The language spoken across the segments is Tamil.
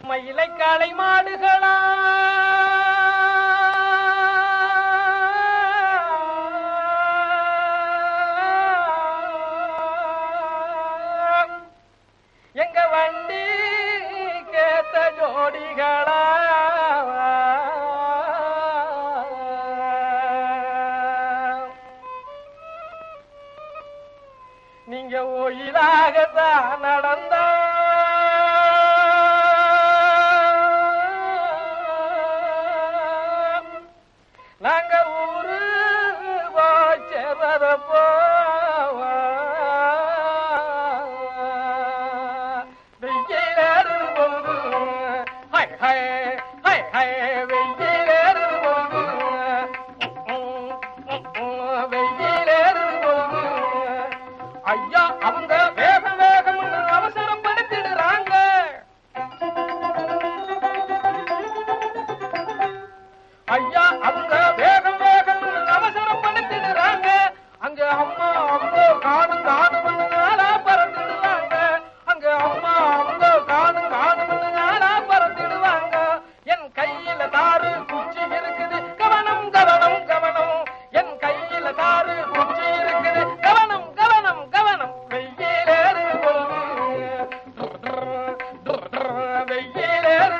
மயிலை காளை மாடுகளா எங்க வண்டி கேத்த ஜோடிகளா நீங்க ஓயிலாகத்தான் நடந்தா நாங்க ஊரு போச்சதப்போ வெயிலேறு பொழுது ஹை ஹை ஹை ஹை வெயிலேறு பொழுது வெயிலேறு பொழுது ஐயா அவங்க வேகம் வேகம் அவசரப்படுத்திடுறாங்க ஐயா அவங்க வேகம் வேகம் அவசரப்படுத்திடுறாங்க அங்க அம்மா அவங்க காணும் காணும் நாளா பறந்துடுவாங்க அங்க அம்மா அவங்க காணும் காணும் நாளா பறந்துடுவாங்க என் கையில தாறு குச்சி இருக்குது கவனம் கவனம் கவனம் என் கையில தாறு குச்சி இருக்குது கவனம் கவனம் கவனம் வெயிலேறு வெயிலேறு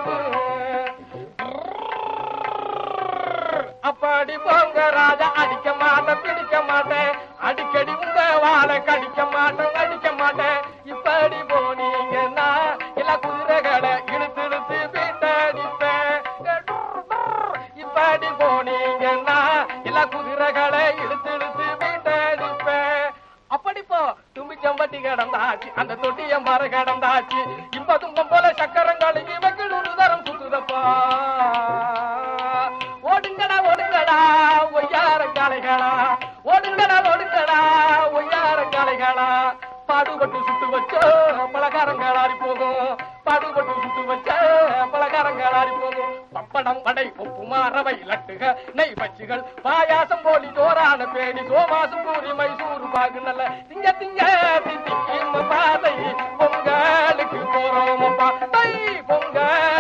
அப்பாடி போங்க ராஜா அடிக்க மாட்டேன் பிடிக்க மாட்டேன் அடிக்கடி உங்க வாழை கடிக்க மாட்டேன் அடிக்க மாட்டேன் இப்படி போனீங்கன்னா இல்ல குதிரைகளை இழுத்து இழுத்து வீட்டடிப்பேன் இப்படி போனீங்கன்னா இல்ல குதிரைகளை இழுத்து இழுத்து வீட்டடிப்பேன் அப்படி போ தும்பிச்சம்பட்டி கிடந்தாச்சு அந்த தொட்டிய மர கிடந்தாச்சு இம்ப தும்பம் போல சக்கரங்களுக்கு வெக்கிடு ஒரு தரம் சுத்துதப்பா ஓடுங்கடா ஓடுங்கடா ஒய்யார காளைகளா ஓடுங்கடா ஓடுங்கடா ஒய்யார காளைகளா பாடுபட்டு சுட்டு வச்ச பலகாரங்களாரி போகும் பாடுபட்டு சுட்டு வச்ச பலகாரங்களாரி போகும் பப்படம் வடை உப்புமா ரவை லட்டுக நெய் பச்சிகள் பாயாசம் போலி ஜோரான பேடி சோமாசம் பூரி மைசூர் பாகு நல்ல திங்க திங்க தித்திக்கும் பாதை பொங்கலுக்கு போறோம் பாதை பொங்கல்